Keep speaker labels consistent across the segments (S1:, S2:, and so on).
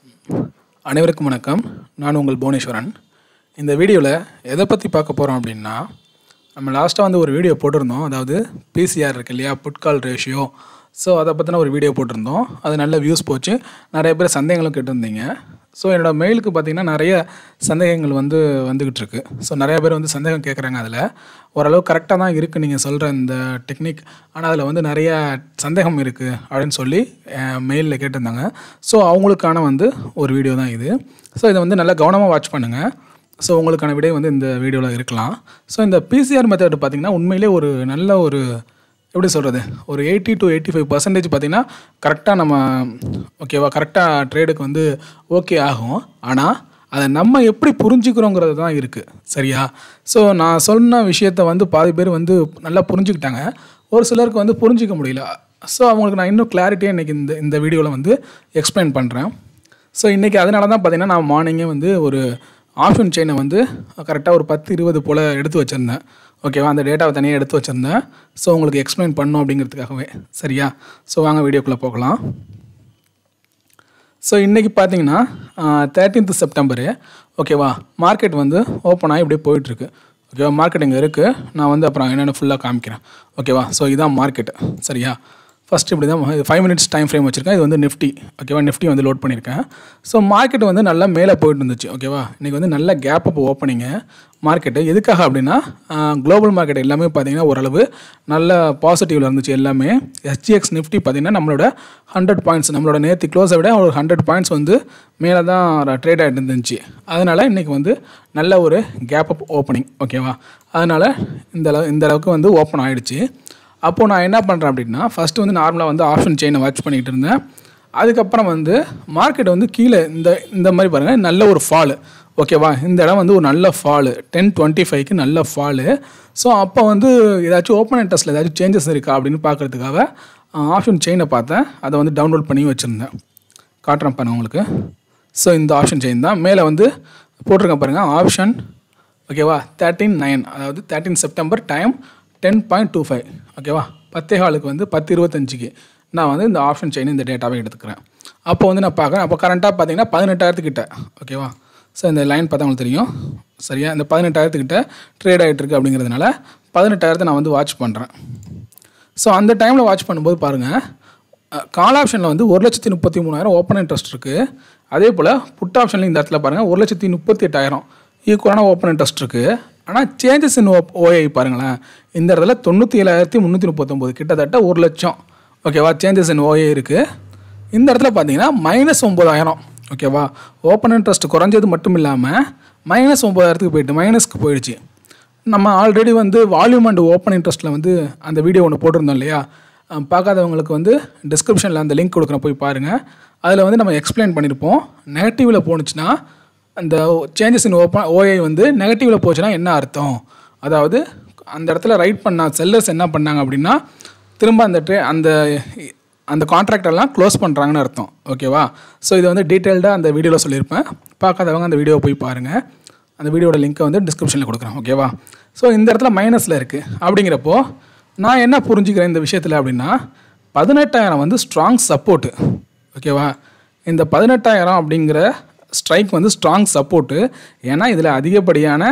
S1: அனைவருக்கும் வணக்கம் நான் உங்கள் புவனேஸ்வரன் இந்த வீடியோவில் எதை பற்றி பார்க்க போகிறோம் அப்படின்னா நம்ம லாஸ்ட்டாக வந்து ஒரு வீடியோ போட்டிருந்தோம் அதாவது பிசிஆர் இருக்கு இல்லையா புட்கால் ரேஷியோ ஸோ அதை பற்றின ஒரு வீடியோ போட்டிருந்தோம் அது நல்ல வியூஸ் போச்சு நிறைய பேர் சந்தேகங்களும் கேட்டிருந்தீங்க ஸோ என்னோடய மெயிலுக்கு பார்த்தீங்கன்னா நிறைய சந்தேகங்கள் வந்து வந்துக்கிட்டு இருக்கு ஸோ நிறைய பேர் வந்து சந்தேகம் கேட்குறாங்க அதில் ஓரளவு கரெக்டாக தான் இருக்குது நீங்கள் சொல்கிற இந்த டெக்னிக் ஆனால் அதில் வந்து நிறைய சந்தேகம் இருக்குது அப்படின்னு சொல்லி மெயிலில் கேட்டிருந்தாங்க ஸோ அவங்களுக்கான வந்து ஒரு வீடியோ தான் இது ஸோ இதை வந்து நல்லா கவனமாக வாட்ச் பண்ணுங்கள் ஸோ உங்களுக்கான விடை வந்து இந்த வீடியோவில் இருக்கலாம் ஸோ இந்த பிசிஆர் மெத்தட் பார்த்திங்கன்னா உண்மையிலே ஒரு நல்ல ஒரு எப்படி சொல்கிறது ஒரு eighty to eighty five percentage பார்த்திங்கன்னா கரெக்டாக நம்ம ஓகேவா கரெக்டாக ட்ரேடுக்கு வந்து ஓகே ஆகும் ஆனால் அதை நம்ம எப்படி புரிஞ்சுக்கிறோங்கிறது தான் இருக்குது சரியா ஸோ நான் சொன்ன விஷயத்த வந்து பாதி பேர் வந்து நல்லா புரிஞ்சுக்கிட்டாங்க ஒரு சிலருக்கு வந்து புரிஞ்சிக்க முடியல ஸோ அவங்களுக்கு நான் இன்னும் கிளாரிட்டியாக இன்றைக்கி இந்த இந்த வீடியோவில் வந்து எக்ஸ்பிளைன் பண்ணுறேன் ஸோ இன்றைக்கி அதனால தான் பார்த்திங்கன்னா நான் மார்னிங்கே வந்து ஒரு ஆப்ஷன் செயினை வந்து கரெக்டாக ஒரு பத்து இருபது போல் எடுத்து வச்சுருந்தேன் ஓகேவா அந்த டேட்டாவை தனியாக எடுத்து வச்சுருந்தேன் ஸோ உங்களுக்கு எக்ஸ்பிளைன் பண்ணும் அப்படிங்கிறதுக்காகவே சரியா ஸோ வாங்க வீடியோக்குள்ளே போகலாம் ஸோ இன்றைக்கி பார்த்தீங்கன்னா தேர்ட்டீன்த் செப்டம்பரு ஓகேவா மார்க்கெட் வந்து ஓப்பன் ஆகி இப்படியே போயிட்டுருக்கு ஓகேவா மார்க்கெட் இங்கே இருக்குது நான் வந்து அப்புறம் என்னென்ன ஃபுல்லாக காமிக்கிறேன் ஓகேவா ஸோ இதான் மார்க்கெட் சரியா ஃபஸ்ட் இப்படி தான் ஃபைவ் மினிட்ஸ் டைம் ஃப்ரேம் வச்சுருக்கேன் இது வந்து நிஃப்டி ஓகேவா நிஃப்டி வந்து லோட் பண்ணியிருக்கேன் ஸோ மார்க்கெட் வந்து நல்லா மேலே போயிட்டு இருந்துச்சு ஓகேவா இன்றைக்கி வந்து நல்ல கேப் அப் ஓப்பனிங்கு மார்க்கெட்டு எதுக்காக அப்படின்னா குளோபல் மார்க்கெட் எல்லாமே பார்த்தீங்கன்னா ஓரளவு நல்ல பாசிட்டிவில் இருந்துச்சு எல்லாமே எஸ்ஜிஎக்ஸ் நிஃப்டி பார்த்தீங்கன்னா நம்மளோட ஹண்ட்ரட் பாயிண்ட்ஸ் நம்மளோட நேற்று க்ளோஸை விட ஒரு ஹண்ட்ரட் பாயிண்ட்ஸ் வந்து மேலே தான் ட்ரேட் ஆகிட்டு இருந்துச்சு அதனால் இன்றைக்கி வந்து நல்ல ஒரு கேப் அப் ஓப்பனிங் ஓகேவா அதனால் இந்த அளவு இந்த அளவுக்கு வந்து ஓப்பன் ஆகிடுச்சு அப்போது நான் என்ன பண்ணுறேன் அப்படின்னா ஃபஸ்ட்டு வந்து நார்மலாக வந்து ஆப்ஷன் செயினை வாட்ச் பண்ணிகிட்டு இருந்தேன் அதுக்கப்புறம் வந்து மார்க்கெட் வந்து கீழே இந்த இந்த மாதிரி பாருங்கள் நல்ல ஒரு ஃபாலு ஓகேவா இந்த இடம் வந்து ஒரு நல்ல ஃபாலு டென் டுவெண்ட்டி ஃபைவ்க்கு நல்ல ஃபாலு ஸோ அப்போ வந்து ஏதாச்சும் ஓப்பன் இன்ட்ரெஸ்ட்டில் ஏதாச்சும் சேஞ்சஸ் இருக்கா அப்படின்னு பார்க்குறதுக்காக ஆப்ஷன் செயினை பார்த்தேன் அதை வந்து டவுன்லோட் பண்ணி வச்சுருந்தேன் காட்டுறேன் பாருங்கள் உங்களுக்கு ஸோ இந்த ஆப்ஷன் செயின் தான் மேலே வந்து போட்டிருக்கேன் பாருங்கள் ஆப்ஷன் ஓகேவா தேர்ட்டீன் நைன் அதாவது thirteen September time ten point two five ஓகேவா பத்தே ஹாலுக்கு வந்து பத்து இருபத்தஞ்சிக்கு நான் வந்து இந்த ஆப்ஷன் செயின் இந்த டேட்டாவை எடுத்துக்கிறேன் அப்போ வந்து நான் பார்க்குறேன் அப்போ கரண்ட்டாக பார்த்தீங்கன்னா பதினெட்டாயிரத்துக்கிட்ட ஓகேவா ஸோ இந்த லைன் பார்த்தா உங்களுக்கு தெரியும் சரியா இந்த பதினெட்டாயிரத்துக்கிட்ட ட்ரேட் ஆகிட்டு இருக்கு அப்படிங்கிறதுனால பதினெட்டாயிரத்தை நான் வந்து வாட்ச் பண்ணுறேன் ஸோ அந்த டைமில் வாட்ச் பண்ணும்போது பாருங்கள் கால் ஆப்ஷனில் வந்து ஒரு லட்சத்தி முப்பத்தி மூணாயிரம் ஓப்பன் இன்ட்ரெஸ்ட் இருக்குது அதே போல் புட் ஆப்ஷனில் இந்த இடத்துல பாருங்கள் ஒரு லட்சத்தி முப்பத்தி எட்டாயிரம் ஈக்குவலான ஓப்பன் இன்ட்ரெஸ்ட் இருக்குது ஆனால் சேஞ்சஸ் இன் ஓஐ பாருங்களேன் இந்த இடத்துல தொண்ணூற்றி ஏழாயிரத்தி முந்நூற்றி முப்பத்தொம்போது கிட்டத்தட்ட ஒரு லட்சம் ஓகேவா சேஞ்சஸ் இன் ஓஏ இருக்குது இந்த இடத்துல பார்த்தீங்கன்னா மைனஸ் ஒம்பதாயிரம் ஓகேவா ஓப்பன் இன்ட்ரெஸ்ட் குறைஞ்சது மட்டும் இல்லாமல் மைனஸ் ஒம்பதாயிரத்துக்கு போயிட்டு மைனஸ்க்கு போயிடுச்சு நம்ம ஆல்ரெடி வந்து வால்யூம் அண்ட் ஓப்பன் இன்ட்ரெஸ்ட்டில் வந்து அந்த வீடியோ ஒன்று போட்டிருந்தோம் இல்லையா பார்க்காதவங்களுக்கு வந்து டிஸ்கிரிப்ஷனில் அந்த லிங்க் கொடுக்குறேன் போய் பாருங்கள் அதில் வந்து நம்ம எக்ஸ்பிளைன் பண்ணியிருப்போம் நெகட்டிவில் போணுச்சுன்னா அந்த சேஞ்சஸ் இன் ஓப்பன் ஓஏ வந்து நெகட்டிவில் போச்சுன்னா என்ன அர்த்தம் அதாவது அந்த இடத்துல ரைட் பண்ண செல்லர்ஸ் என்ன பண்ணாங்க அப்படின்னா திரும்ப அந்த ட்ரே அந்த அந்த கான்ட்ராக்ட் எல்லாம் க்ளோஸ் பண்ணுறாங்கன்னு அர்த்தம் ஓகேவா ஸோ இது வந்து டீட்டெயில்டாக அந்த வீடியோவில் சொல்லியிருப்பேன் பார்க்காதவங்க அந்த வீடியோவை போய் பாருங்கள் அந்த வீடியோட லிங்க்கை வந்து டிஸ்கிரிப்ஷனில் கொடுக்குறேன் ஓகேவா ஸோ இந்த இடத்துல மைனஸில் இருக்குது அப்படிங்கிறப்போ நான் என்ன புரிஞ்சுக்கிறேன் இந்த விஷயத்தில் அப்படின்னா பதினெட்டாயிரம் வந்து ஸ்ட்ராங் சப்போர்ட்டு ஓகேவா இந்த பதினெட்டாயிரம் அப்படிங்கிற ஸ்ட்ரைக் வந்து ஸ்ட்ராங் சப்போர்ட்டு ஏன்னா இதில் அதிகப்படியான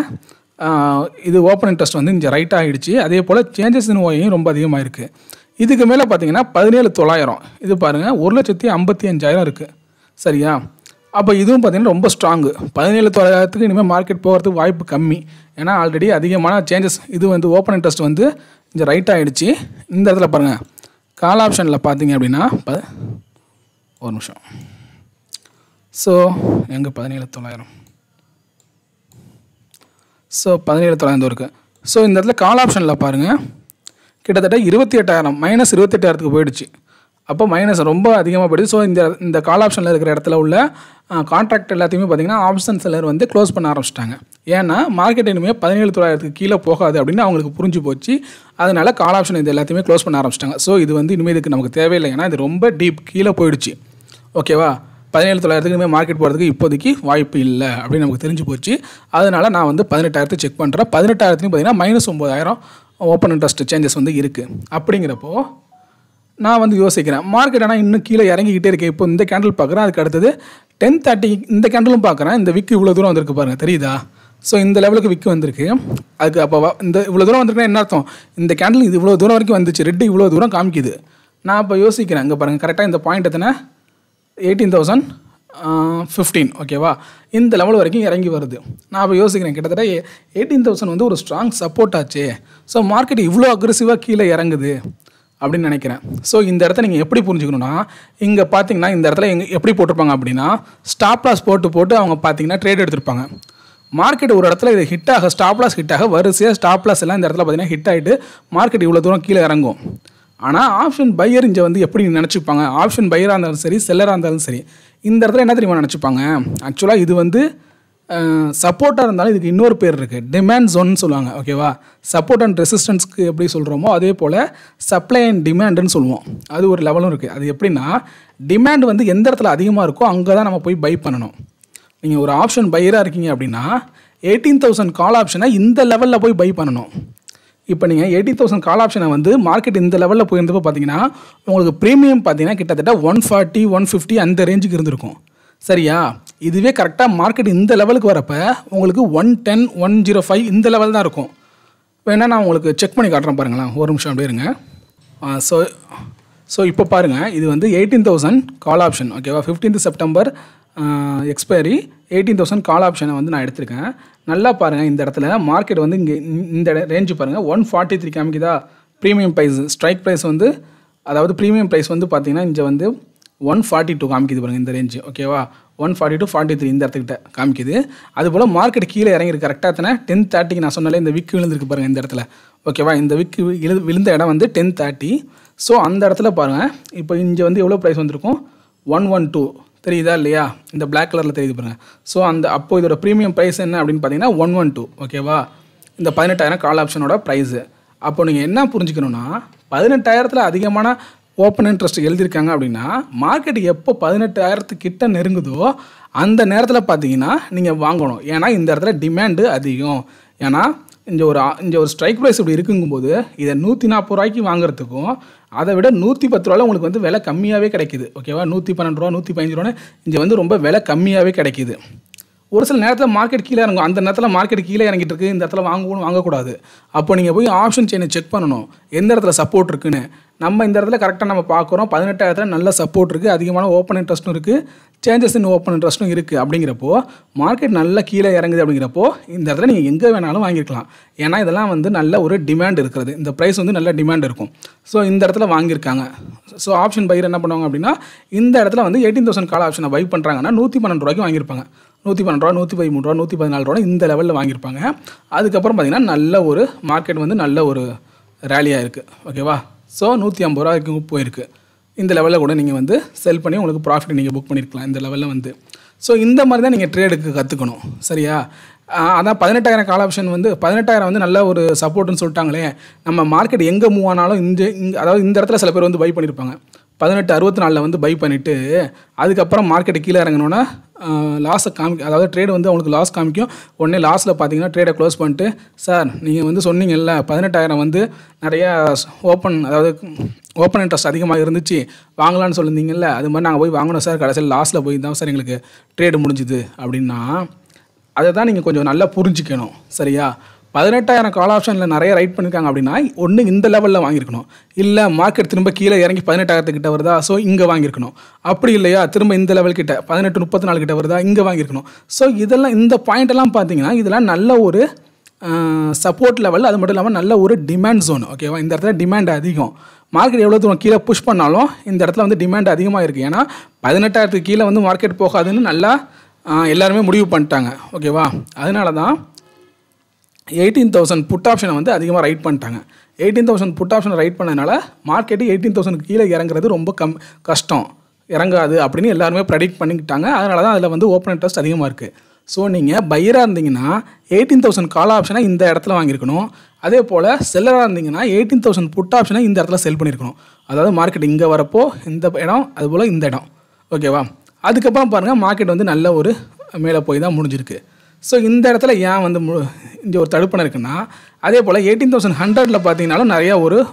S1: இது ஓப்பன் இன்ட்ரெஸ்ட் வந்து இங்கே ரைட் ஆகிடுச்சு அதே போல் சேஞ்சஸ் இன் ஓயும் ரொம்ப அதிகமாக இருக்குது இதுக்கு மேலே பார்த்தீங்கன்னா பதினேழு தொள்ளாயிரம் இது பாருங்கள் ஒரு லட்சத்தி ஐம்பத்தி அஞ்சாயிரம் இருக்குது சரியா அப்போ இதுவும் பார்த்தீங்கன்னா ரொம்ப ஸ்ட்ராங்கு பதினேழு தொள்ளாயிரத்துக்கு இனிமேல் மார்க்கெட் போகிறதுக்கு வாய்ப்பு கம்மி ஏன்னா ஆல்ரெடி அதிகமான சேஞ்சஸ் இது வந்து ஓப்பன் இன்ட்ரெஸ்ட் வந்து இங்கே ரைட் ஆகிடுச்சு இந்த இடத்துல பாருங்கள் கால் ஆப்ஷனில் பார்த்தீங்க அப்படின்னா ப ஒரு நிமிஷம் ஸோ எங்கே பதினேழு தொள்ளாயிரம் ஸோ பதினேழு தொள்ளாயிரம் இருக்குது ஸோ இந்த இடத்துல கால் ஆப்ஷனில் பாருங்கள் கிட்டத்தட்ட இருபத்தி எட்டாயிரம் மைனஸ் இருபத்தெட்டாயிரத்துக்கு போயிடுச்சு அப்போ மைனஸ் ரொம்ப அதிகமாக போயிடுது ஸோ இந்த இந்த கால் ஆப்ஷனில் இருக்கிற இடத்துல உள்ள கான்ட்ராக்ட் எல்லாத்தையுமே பார்த்தீங்கன்னா ஆப்ஷன் செல்லர் வந்து க்ளோஸ் பண்ண ஆரம்பிச்சிட்டாங்க ஏன்னா மார்க்கெட் இனிமேல் பதினேழு தொள்ளாயிரத்துக்கு கீழே போகாது அப்படின்னு அவங்களுக்கு புரிஞ்சு போச்சு அதனால் கால் ஆப்ஷன் இது எல்லாத்தையுமே க்ளோஸ் பண்ண ஆரம்பிச்சிட்டாங்க ஸோ இது வந்து இனிமேல் இதுக்கு நமக்கு தேவையில்லை ஏன்னா இது ரொம்ப டீப் கீழே போயிடுச்சு ஓகேவா பதினேழு தொள்ளாயிரத்துக்கு இனிமேல் மார்க்கெட் போகிறதுக்கு இப்போதைக்கு வாய்ப்பு இல்லை அப்படின்னு நமக்கு தெரிஞ்சு போச்சு அதனால் நான் வந்து பதினெட்டாயிரத்தை செக் பண்ணுறேன் பதினெட்டாயிரத்துலையும் பார்த்தீங்கன்னா மைனஸ் ஒம்பதாயிரம் ஓப்பன் இன்ட்ரெஸ்ட் சேஞ்சஸ் வந்து இருக்குது அப்படிங்கிறப்போ நான் வந்து யோசிக்கிறேன் மார்க்கெட் ஆனால் இன்னும் கீழே இறங்கிக்கிட்டே இருக்கேன் இப்போ இந்த கேண்டில் பார்க்குறேன் அதுக்கு அடுத்தது டென் தேர்ட்டி இந்த கேண்டிலும் பார்க்குறேன் இந்த விக்கு இவ்வளோ தூரம் வந்திருக்கு பாருங்க தெரியுதா ஸோ இந்த லெவலுக்கு விக்கு வந்திருக்கு அதுக்கு அப்போ வ- இந்த இவ்வளோ தூரம் வந்திருக்குன்னா என்ன அர்த்தம் இந்த கேண்டில் இது இவ்வளோ தூரம் வரைக்கும் வந்துச்சு ரெட்டு இவ்வளோ தூரம் காமிக்குது நான் இப்போ யோசிக்கிறேன் இங்கே பாருங்கள் கரெக்டாக இந்த பாயிண்ட் எத்தனை எயிட்டீன் தௌசண்ட் ஃபிஃப்டீன் ஓகேவா இந்த லெவல் வரைக்கும் இறங்கி வருது நான் இப்போ யோசிக்கிறேன் கிட்டத்தட்ட எயிட்டீன் தௌசண்ட் வந்து ஒரு ஸ்ட்ராங் சப்போர்ட் ஆச்சு ஸோ மார்க்கெட் இவ்வளோ அக்ரெசிவாக கீழே இறங்குது அப்படின்னு நினைக்கிறேன் ஸோ இந்த இடத்த நீங்கள் எப்படி புரிஞ்சுக்கணும்னா இங்கே பார்த்தீங்கன்னா இந்த இடத்துல எங்க எப்படி போட்டிருப்பாங்க அப்படின்னா ஸ்டாப் லாஸ் போட்டு போட்டு அவங்க பார்த்தீங்கன்னா ட்ரேட் எடுத்திருப்பாங்க மார்க்கெட் ஒரு இடத்துல இது ஹிட் ஆக ஸ்டாப் லாஸ் ஹிட் ஆக வரிசையாக ஸ்டாப் லாஸ் எல்லாம் இந்த இடத்துல பார்த்தீங்கன்னா ஹிட் ஆகிட்டு மார்க்கெட் இவ்வளோ தூரம் கீழே இறங்கும் ஆனால் ஆப்ஷன் பையர் இங்கே வந்து எப்படி நினச்சிப்பாங்க ஆப்ஷன் பையராக இருந்தாலும் சரி செல்லராக இருந்தாலும் சரி இந்த இடத்துல என்ன தெரியுமா நினச்சிப்பாங்க ஆக்சுவலாக இது வந்து சப்போர்ட்டாக இருந்தாலும் இதுக்கு இன்னொரு பேர் இருக்குது டிமாண்ட் ஜோன்னு சொல்லுவாங்க ஓகேவா சப்போர்ட் அண்ட் ரெசிஸ்டன்ஸ்க்கு எப்படி சொல்கிறோமோ அதே போல் சப்ளை அண்ட் டிமாண்டுன்னு சொல்லுவோம் அது ஒரு லெவலும் இருக்குது அது எப்படின்னா டிமாண்ட் வந்து எந்த இடத்துல அதிகமாக இருக்கோ அங்கே தான் நம்ம போய் பை பண்ணணும் நீங்கள் ஒரு ஆப்ஷன் பையராக இருக்கீங்க அப்படின்னா எயிட்டீன் தௌசண்ட் கால் ஆப்ஷனை இந்த லெவலில் போய் பை பண்ணணும் இப்போ நீங்கள் எயிட்டி தௌசண்ட் கால் ஆப்ஷனை வந்து மார்க்கெட் இந்த லெவலில் போயிருந்தப்போ பார்த்தீங்கன்னா உங்களுக்கு ப்ரீமியம் பார்த்தீங்கன்னா கிட்டத்தட்ட ஒன் ஃபார்ட்டி ஒன் ஃபிஃப்டி அந்த ரேஞ்சுக்கு இருந்திருக்கும் சரியா இதுவே கரெக்டாக மார்க்கெட் இந்த லெவலுக்கு வரப்போ உங்களுக்கு one ten one zero five இந்த லெவல் தான் இருக்கும் வேணா நான் உங்களுக்கு செக் பண்ணி காட்டுறேன் பாருங்களேன் ஒரு நிமிஷம் அப்படியே இருங்க ஸோ ஸோ இப்போ பாருங்கள் இது வந்து எயிட்டீன் தௌசண்ட் கால் ஆப்ஷன் ஓகேவா 15th September expiry eighteen thousand call ஆப்ஷனை வந்து நான் எடுத்திருக்கேன் நல்லா பாருங்கள் இந்த இடத்துல மார்க்கெட் வந்து இங்கே இந்த ரேஞ்சு பாருங்கள் ஒன் ஃபார்ட்டி த்ரீ காமிக்குதா ப்ரீமியம் ப்ரைஸ் ஸ்ட்ரைக் ப்ரைஸ் வந்து அதாவது ப்ரீமியம் ப்ரைஸ் வந்து பார்த்தீங்கன்னா இங்கே வந்து ஒன் ஃபார்ட்டி டூ காமிக்குது பாருங்க இந்த ரேஞ்சு ஓகேவா one forty two forty three இந்த இடத்துக்கிட்ட காமிக்குது அதுபோல் மார்க்கெட் கீழே இறங்கிருக்கு கரெக்டாக தானே டென் தேர்ட்டிக்கு நான் சொன்னாலே இந்த விக்கு விழுந்திருக்கு பாருங்க இந்த இடத்துல ஓகேவா இந்த விக்கு விழு விழுந்த இடம் வந்து டென் தேர்ட்டி ஸோ அந்த இடத்துல பாருங்கள் இப்போ இங்கே வந்து எவ்வளோ ப்ரைஸ் வந்திருக்கும் ஒன் ஒன் டூ தெரியுதா இல்லையா இந்த பிளாக் கலரில் தெரியுது பாருங்க ஸோ அந்த அப்போ இதோட ப்ரீமியம் ப்ரைஸ் என்ன அப்படின்னு பார்த்தீங்கன்னா ஒன் ஒன் டூ ஓகேவா இந்த பதினெட்டாயிரம் கால் ஆப்ஷனோட ப்ரைஸு அப்போ நீங்கள் என்ன புரிஞ்சுக்கணுன்னா பதினெட்டாயிரத்தில் அதிகமான ஓப்பன் இன்ட்ரெஸ்ட் எழுதியிருக்காங்க அப்படின்னா மார்க்கெட் எப்போ பதினெட்டாயிரத்துக்கு கிட்ட நெருங்குதோ அந்த நேரத்தில் பார்த்தீங்கன்னா நீங்கள் வாங்கணும் ஏன்னா இந்த இடத்துல டிமாண்டு அதிகம் ஏன்னா இங்கே ஒரு ஆ- இங்கே ஒரு ஸ்ட்ரைக் ப்ரைஸ் இப்படி இருக்குங்கும்போது இதை நூற்றி நாற்பது ரூபாய்க்கு வாங்குறதுக்கும் அதை விட நூற்றி பத்து ரூபாயில் உங்களுக்கு வந்து விலை கம்மியாகவே கிடைக்குது ஓகேவா நூற்றி பன்னெண்டு ரூபா நூற்றி பதினஞ்சு ரூபான்னு இங்கே வந்து ரொம்ப விலை கம்மியாகவே கிடைக்குது ஒரு சில நேரத்தில் மார்க்கெட் கீழே இறங்கும் அந்த நேரத்தில் மார்க்கெட் கீழே இறங்கிட்டு இருக்கு இந்த இடத்துல வாங்கணும் வாங்கக்கூடாது அப்போ நீங்கள் போய் ஆப்ஷன் செயினை செக் பண்ணணும் எந்த இடத்துல சப்போர்ட் இருக்குன்னு நம்ம இந்த இடத்துல கரெக்டாக நம்ம பார்க்குறோம் பதினெட்டாயிரத்தில் நல்ல சப்போர்ட் இருக்குது அதிகமான ஓப்பன் இன்ட்ரெஸ்ட்டும் இருக்குது சேஞ்சஸ் இன் ஓப்பன் இன்ட்ரெஸ்ட்டும் இருக்குது அப்படிங்கிறப்போ மார்க்கெட் நல்லா கீழே இறங்குது அப்படிங்கிறப்போ இந்த இடத்துல நீங்கள் எங்கே வேணாலும் வாங்கியிருக்கலாம் ஏன்னா இதெல்லாம் வந்து நல்ல ஒரு டிமாண்ட் இருக்கிறது இந்த ப்ரைஸ் வந்து நல்ல டிமாண்ட் இருக்கும் ஸோ இந்த இடத்துல வாங்கியிருக்காங்க ஸோ ஆப்ஷன் பையர் என்ன பண்ணுவாங்க அப்படின்னா இந்த இடத்துல வந்து எயிட்டீன் தௌசண்ட் கால் ஆப்ஷனை பை பண்ணுறாங்கன்னா நூற்றி பன்னெண்டு ரூபாய்க்கு வாங்கியிருப்பாங்க நூற்றி பன்னெண்டு ரூபா நூற்றி பதிமூணு ரூபா நூற்றி பதினாலு ரூபா இந்த லெவலில் வாங்கியிருப்பாங்க அதுக்கப்புறம் பார்த்தீங்கன்னா நல்ல ஒரு மார்க்கெட் வந்து நல்ல ஒரு ரேலியாக இருக்குது ஓகேவா ஸோ நூற்றி ஐம்பது ரூபா வரைக்கும் போயிருக்கு இந்த லெவலில் கூட நீங்கள் வந்து செல் பண்ணி உங்களுக்கு ப்ராஃபிட் நீங்கள் புக் பண்ணியிருக்கலாம் இந்த லெவலில் வந்து ஸோ இந்த மாதிரி தான் நீங்கள் ட்ரேடுக்கு கற்றுக்கணும் சரியா ஆஹ் அதான் பதினெட்டாயிரம் கால் ஆப்ஷன் வந்து பதினெட்டாயிரம் வந்து நல்ல ஒரு சப்போர்ட்னு சொல்லிட்டாங்களே நம்ம மார்க்கெட் எங்கே மூவ் ஆனாலும் இந்த இங்க அதாவது இந்த இடத்துல சில பேர் வந்து பை பண்ணியிருப்பாங்க பதினெட்டு அறுபத்தி நாலில் வந்து பை பண்ணிவிட்டு அதுக்கப்புறம் மார்க்கெட் கீழே இறங்கினோன்னா லாஸை காமி அதாவது ட்ரேட் வந்து அவங்களுக்கு லாஸ் காமிக்கும் உடனே லாஸில் பார்த்தீங்கன்னா ட்ரேடை க்ளோஸ் பண்ணிட்டு சார் நீங்கள் வந்து சொன்னீங்கல்ல பதினெட்டாயிரம் வந்து நிறையா ஓப்பன் அதாவது ஓப்பன் இன்ட்ரெஸ்ட் அதிகமாக இருந்துச்சு வாங்கலாம்னு சொல்லியிருந்தீங்கல்ல அது மாதிரி நாங்கள் போய் வாங்கினோம் சார் கடைசியில் லாஸில் போய் தான் சார் எங்களுக்கு ட்ரேடு முடிஞ்சுது அப்படின்னா அதை தான் நீங்கள் கொஞ்சம் நல்லா புரிஞ்சுக்கணும் சரியா பதினெட்டாயிரம் கால் ஆப்ஷனில் நிறைய ரைட் பண்ணியிருக்காங்க அப்படின்னா ஒன்று இந்த லெவலில் வாங்கியிருக்கணும் இல்லை மார்க்கெட் திரும்ப கீழே இறங்கி பதினெட்டாயிரத்துக்கிட்ட வருதா ஸோ இங்கே வாங்கியிருக்கணும் அப்படி இல்லையா திரும்ப இந்த லெவல் கிட்ட பதினெட்டு முப்பத்தி நாலு கிட்ட வருதா இங்கே வாங்கியிருக்கணும் ஸோ இதெல்லாம் இந்த பாயிண்ட் எல்லாம் பார்த்தீங்கன்னா இதெல்லாம் நல்ல ஒரு சப்போர்ட் லெவல் அது மட்டும் இல்லாமல் நல்ல ஒரு டிமாண்ட் ஜோன் ஓகேவா இந்த இடத்துல டிமாண்ட் அதிகம் மார்க்கெட் எவ்வளோ தூரம் கீழே புஷ் பண்ணாலும் இந்த இடத்துல வந்து டிமாண்ட் அதிகமாக இருக்குது ஏன்னா பதினெட்டாயிரத்துக்கு கீழே வந்து மார்க்கெட் போகாதுன்னு நல்லா ஆஹ், எல்லாருமே முடிவு பண்ணிட்டாங்க ஓகேவா அதனால தான் எயிட்டீன் தௌசண்ட் புட் ஆப்ஷனை வந்து அதிகமாக ரைட் பண்ணிட்டாங்க எயிட்டீன் தௌசண்ட் புட் ஆப்ஷனை ரைட் பண்ணதுனால மார்க்கெட்டு எயிட்டீன் தௌசண்ட் கீழே இறங்குறது ரொம்ப கம் கஷ்டம் இறங்காது அப்படின்னு எல்லாருமே ப்ரெடிக்ட் பண்ணிக்கிட்டாங்க அதனால தான் அதில் வந்து ஓப்பன் இன்ட்ரெஸ்ட் அதிகமாக இருக்குது ஸோ நீங்கள் பையராக இருந்தீங்கன்னா எயிட்டீன் தௌசண்ட் கால் ஆப்ஷனை இந்த இடத்துல வாங்கியிருக்கணும் அதே போல் செல்லராக இருந்தீங்கன்னா எயிட்டீன் தௌசண்ட் புட் ஆப்ஷனை இந்த இடத்துல செல் பண்ணியிருக்கணும் அதாவது மார்க்கெட் இங்கே வரப்போ இந்த இடம் அதுபோல் இந்த இடம் ஓகேவா அதுக்கப்புறம் பாருங்கள் மார்க்கெட் வந்து நல்ல ஒரு மேலே போய் தான் முடிஞ்சிருக்கு ஸோ இந்த இடத்துல ஏன் வந்து மு இங்கே ஒரு தடுப்பணை இருக்குன்னா அதே போல் எயிட்டீன் தௌசண்ட் ஹண்ட்ரடில் பார்த்தீங்கன்னாலும் நிறையா ஒரு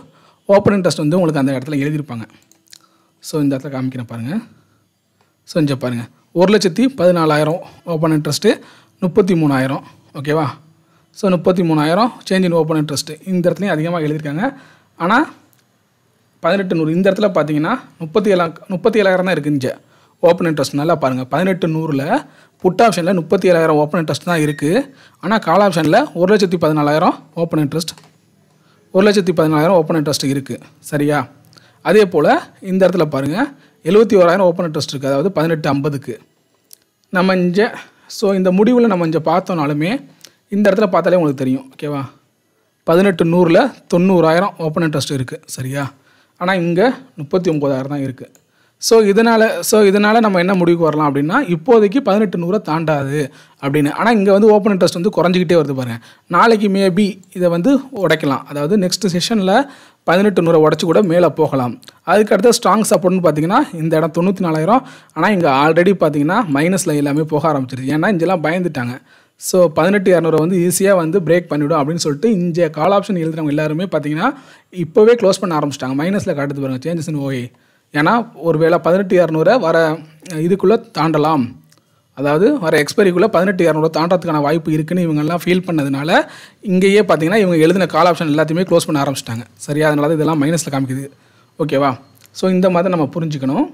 S1: ஓப்பன் இன்ட்ரெஸ்ட் வந்து உங்களுக்கு அந்த இடத்துல எழுதியிருப்பாங்க ஸோ இந்த இடத்துல காமிக்கிறேன் பாருங்கள் ஸோ இங்கே பாருங்கள் ஒரு லட்சத்தி பதினாலாயிரம் ஓப்பன் இன்ட்ரெஸ்ட்டு முப்பத்தி மூணாயிரம் ஓகேவா ஸோ முப்பத்தி மூணாயிரம் சேஞ்ச் இன் ஓப்பன் இன்ட்ரெஸ்ட்டு இந்த இடத்துலையும் அதிகமாக எழுதியிருக்காங்க ஆனால் பதினெட்டு நூறு இந்த இடத்துல பார்த்தீங்கன்னா முப்பத்தி ஏழா முப்பத்தி ஏழாயிரம் தான் இருக்குது இங்கே ஓப்பன் இன்ட்ரெஸ்ட் நல்லா பாருங்கள் பதினெட்டு நூறில் புட் ஆப்ஷனில் முப்பத்தி ஏழாயிரம் ஓப்பன் இன்ட்ரெஸ்ட் தான் இருக்குது ஆனால் கால் ஆப்ஷனில் ஒரு லட்சத்தி பதினாலாயிரம் ஓப்பன் இன்ட்ரெஸ்ட் ஒரு லட்சத்தி பதினாலாயிரம் ஓப்பன் இன்ட்ரெஸ்ட் இருக்குது சரியா அதே போல் இந்த இடத்துல பாருங்கள் எழுபத்தி ஓராயிரம் ஓப்பன் இன்ட்ரெஸ்ட் இருக்குது அதாவது பதினெட்டு ஐம்பதுக்கு நம்ம இங்கே ஸோ இந்த முடிவில் நம்ம இங்கே பார்த்தோனாலுமே இந்த இடத்துல பார்த்தாலே உங்களுக்கு தெரியும் ஓகேவா பதினெட்டு நூறில் தொண்ணூறாயிரம் ஓப்பன் இன்ட்ரெஸ்ட் இருக்குது சரியா ஆனால் இங்கே முப்பத்தி ஒம்பதாயிரம் தான் இருக்குது ஸோ இதனால் ஸோ இதனால் நம்ம என்ன முடிவுக்கு வரலாம் அப்படின்னா இப்போதைக்கு பதினெட்டு நூறை தாண்டாது அப்படின்னு ஆனால் இங்கே வந்து ஓப்பன் இன்ட்ரெஸ்ட் வந்து குறைஞ்சிக்கிட்டே வருது பாருங்கள் நாளைக்கு மேபி இதை வந்து உடைக்கலாம் அதாவது நெக்ஸ்ட் செஷனில் பதினெட்டு நூறை உடச்சி கூட மேலே போகலாம் அதுக்கு அடுத்த ஸ்ட்ராங் சப்போர்ட்னு பார்த்தீங்கன்னா இந்த இடம் தொண்ணூற்றி நாலாயிரம் ஆனால் இங்கே ஆல்ரெடி பார்த்தீங்கன்னா மைனஸில் எல்லாமே போக ஆரம்பிச்சிருச்சு ஏன்னா இங்கெல்லாம் பயந்துட்டாங்க ஸோ பதினெட்டு இரநூறு வந்து ஈஸியாக வந்து பிரேக் பண்ணிவிடும் அப்படின்னு சொல்லிட்டு இங்கே கால் ஆப்ஷன் எழுதுறவங்க எல்லாருமே பார்த்தீங்கன்னா இப்போவே க்ளோஸ் பண்ண ஆரம்பிச்சிட்டாங்க மைனஸில் காட்டுது பாருங்க சேஞ்சஸ் இன் ஓஏ ஏன்னா ஒரு வேளை பதினெட்டு இரநூறை வர இதுக்குள்ளே தாண்டலாம் அதாவது வர எக்ஸ்பைரிக்குள்ளே பதினெட்டு இரநூறு தாண்டறதுக்கான வாய்ப்பு இருக்குன்னு இவங்கெல்லாம் ஃபீல் பண்ணதுனால இங்கேயே பார்த்தீங்கன்னா இவங்க எழுதின கால் ஆப்ஷன் எல்லாத்தையுமே க்ளோஸ் பண்ண ஆரம்பிச்சிட்டாங்க சரியா அதனால தான் இதெல்லாம் மைனஸில் காமிக்குது ஓகேவா ஸோ இந்த மாதிரி நம்ம புரிஞ்சுக்கணும்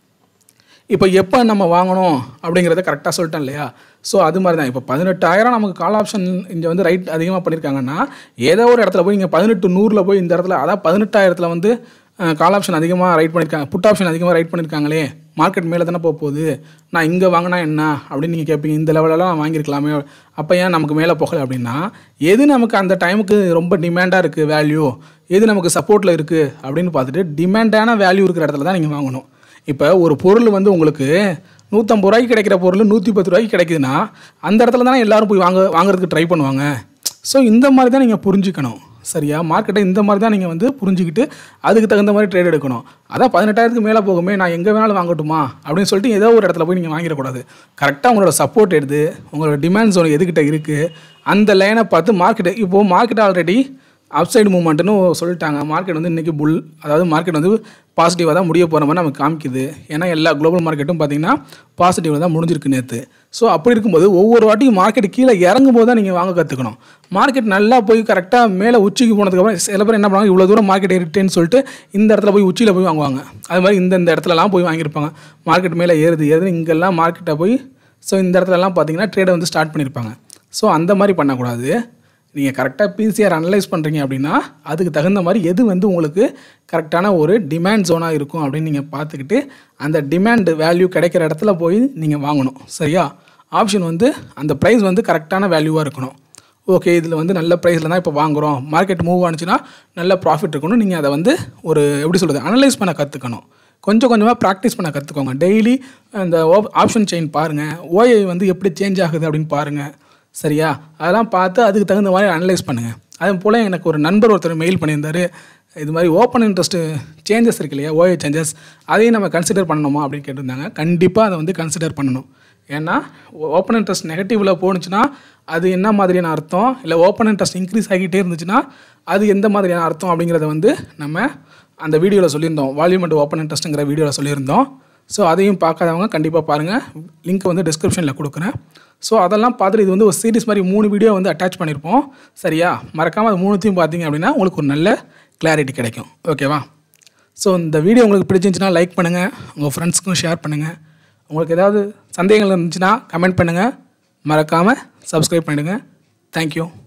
S1: இப்போ எப்போ நம்ம வாங்கணும் அப்படிங்கிறத கரெக்டாக சொல்லிட்டேன் இல்லையா ஸோ அது மாதிரி தான் இப்போ பதினெட்டாயிரம் நமக்கு கால் ஆப்ஷன் இங்கே வந்து ரைட் அதிகமாக பண்ணியிருக்காங்கன்னா ஏதோ ஒரு இடத்துல போய் இங்கே பதினெட்டு நூறில் போய் இந்த இடத்துல அதான் பதினெட்டாயிரத்தில் வந்து கால் ஆப்ஷன் அதிகமாக ரைட் பண்ணியிருக்காங்க புட் ஆப்ஷன் அதிகமாக ரைட் பண்ணியிருக்காங்களே மார்க்கெட் மேலே தானே போக போகுது நான் இங்கே வாங்கினா என்ன அப்படின்னு நீங்கள் கேட்பீங்க இந்த லெவலெல்லாம் வாங்கியிருக்கலாமே அப்போ ஏன் நமக்கு மேலே போகலை அப்படின்னா எது நமக்கு அந்த டைமுக்கு ரொம்ப டிமாண்டாக இருக்குது வேல்யூ எது நமக்கு சப்போர்ட்டில் இருக்குது அப்படின்னு பார்த்துட்டு டிமாண்டான வேல்யூ இருக்கிற இடத்துல தான் நீங்கள் வாங்கணும் இப்போ ஒரு பொருள் வந்து உங்களுக்கு நூற்றம்பது ரூபாய்க்கு கிடைக்கிற பொருள் நூற்றி பத்து ரூபாய்க்கு கிடைக்குதுன்னா அந்த இடத்துல தானே எல்லாரும் போய் வாங்க வாங்குறதுக்கு ட்ரை பண்ணுவாங்க ஸோ இந்த மாதிரி தான் நீங்கள் புரிஞ்சுக்கணும் சரியா மார்க்கெட்டை இந்த மாதிரி தான் நீங்கள் வந்து புரிஞ்சுக்கிட்டு அதுக்கு தகுந்த மாதிரி ட்ரேட் எடுக்கணும் அதான் பதினெட்டாயிரத்துக்கு மேலே போகுமே நான் எங்கே வேணாலும் வாங்கட்டுமா அப்படின்னு சொல்லிட்டு ஏதோ ஒரு இடத்துல போய் நீங்கள் வாங்கிடக்கூடாது கரெக்டாக உங்களோட சப்போர்ட் எடுத்து உங்களோட டிமாண்ட் ஜோன் எதுக்கிட்ட இருக்குது அந்த லைனை பார்த்து மார்க்கெட்டு இப்போது மார்க்கெட் ஆல்ரெடி அப்சைடு மூவ்மெண்ட்னு சொல்லிட்டாங்க மார்க்கெட் வந்து இன்றைக்கி புல் அதாவது மார்க்கெட் வந்து பாசிட்டிவாக தான் முடிய போகிற மாதிரி நமக்கு காமிக்குது ஏன்னா எல்லா குளோபல் மார்க்கெட்டும் பார்த்தீங்கன்னா பாசிட்டிவாக தான் முடிஞ்சிருக்கு நேற்று ஸோ அப்படி இருக்கும்போது ஒவ்வொரு வாட்டியும் மார்க்கெட் கீழே இறங்கும் போது தான் நீங்கள் வாங்க கற்றுக்கணும் மார்க்கெட் நல்லா போய் கரெக்டாக மேலே உச்சிக்கு போனதுக்கப்புறம் சில பேர் என்ன பண்ணுவாங்க இவ்வளோ தூரம் மார்க்கெட் ஏறிட்டேன்னு சொல்லிட்டு இந்த இடத்துல போய் உச்சியில் போய் வாங்குவாங்க அது மாதிரி இந்த இந்த இடத்துலலாம் போய் வாங்கியிருப்பாங்க மார்க்கெட் மேலே ஏறுது ஏறுது இங்கெல்லாம் மார்க்கெட்டை போய் ஸோ இந்த இடத்துலலாம் பார்த்தீங்கன்னா ட்ரேடை வந்து ஸ்டார்ட் பண்ணியிருப்பாங்க ஸோ அந்த மாதிரி பண்ணக்கூடாது நீங்கள் கரெக்டாக பிசிஆர் அனலைஸ் பண்ணுறீங்க அப்படின்னா அதுக்கு தகுந்த மாதிரி எது வந்து உங்களுக்கு கரெக்டான ஒரு டிமாண்ட் ஜோனாக இருக்கும் அப்படின்னு நீங்கள் பார்த்துக்கிட்டு அந்த டிமாண்ட் வேல்யூ கிடைக்கிற இடத்துல போய் நீங்கள் வாங்கணும் சரியா ஆப்ஷன் வந்து அந்த ப்ரைஸ் வந்து கரெக்டான வேல்யூவாக இருக்கணும் ஓகே இதில் வந்து நல்ல ப்ரைஸில் தான் இப்போ வாங்குகிறோம் மார்க்கெட் மூவ் ஆனிச்சுன்னா நல்ல ப்ராஃபிட் இருக்கணும் நீங்கள் அதை வந்து ஒரு எப்படி சொல்கிறது அனலைஸ் பண்ண கற்றுக்கணும் கொஞ்சம் கொஞ்சமாக ப்ராக்டிஸ் பண்ண கற்றுக்கோங்க டெய்லி அந்த ஆப்ஷன் செயின் பாருங்கள் ஓஐ வந்து எப்படி சேஞ்ச் ஆகுது அப்படின்னு பாருங்கள் சரியா அதெல்லாம் பார்த்து அதுக்கு தகுந்த மாதிரி அனலைஸ் பண்ணுங்கள் அது போல் எனக்கு ஒரு நண்பர் ஒருத்தர் மெயில் பண்ணியிருந்தார் இது மாதிரி ஓப்பன் இன்ட்ரெஸ்ட்டு சேஞ்சஸ் இருக்கு இல்லையா ஓஏ சேஞ்சஸ் அதையும் நம்ம கன்சிடர் பண்ணணுமா அப்படின்னு கேட்டிருந்தாங்க கண்டிப்பாக அதை வந்து கன்சிடர் பண்ணணும் ஏன்னா ஓப்பன் இன்ட்ரெஸ்ட் நெகட்டிவில் போணுச்சுன்னா அது என்ன மாதிரியான அர்த்தம் இல்லை ஓப்பன் இன்ட்ரெஸ்ட் இன்க்ரீஸ் ஆகிட்டே இருந்துச்சுன்னா அது எந்த மாதிரியான அர்த்தம் அப்படிங்கிறத வந்து நம்ம அந்த வீடியோவில் சொல்லியிருந்தோம் வால்யூம் அண்ட் ஓப்பன் இன்ட்ரெஸ்ட்டுங்கிற வீடியோவில் சொல்லியிருந்தோம் ஸோ அதையும் பார்க்காதவங்க கண்டிப்பாக பாருங்கள் லிங்க் வந்து டிஸ்கிரிப்ஷனில் கொடுக்குறேன் ஸோ அதெல்லாம் பார்த்துட்டு இது வந்து ஒரு சீரிஸ் மாதிரி மூணு வீடியோ வந்து அட்டாச் பண்ணியிருப்போம் சரியா மறக்காமல் அது மூணுத்தையும் பார்த்தீங்க அப்படின்னா உங்களுக்கு ஒரு நல்ல கிளாரிட்டி கிடைக்கும் ஓகேவா ஸோ இந்த வீடியோ உங்களுக்கு பிடிச்சிருந்துச்சுன்னா லைக் பண்ணுங்கள் உங்கள் ஃப்ரெண்ட்ஸ்க்கும் ஷேர் பண்ணுங்கள் உங்களுக்கு ஏதாவது சந்தேகங்கள் இருந்துச்சுன்னா கமெண்ட் பண்ணுங்கள் மறக்காமல் சப்ஸ்கிரைப் பண்ணிடுங்க தேங்க்யூ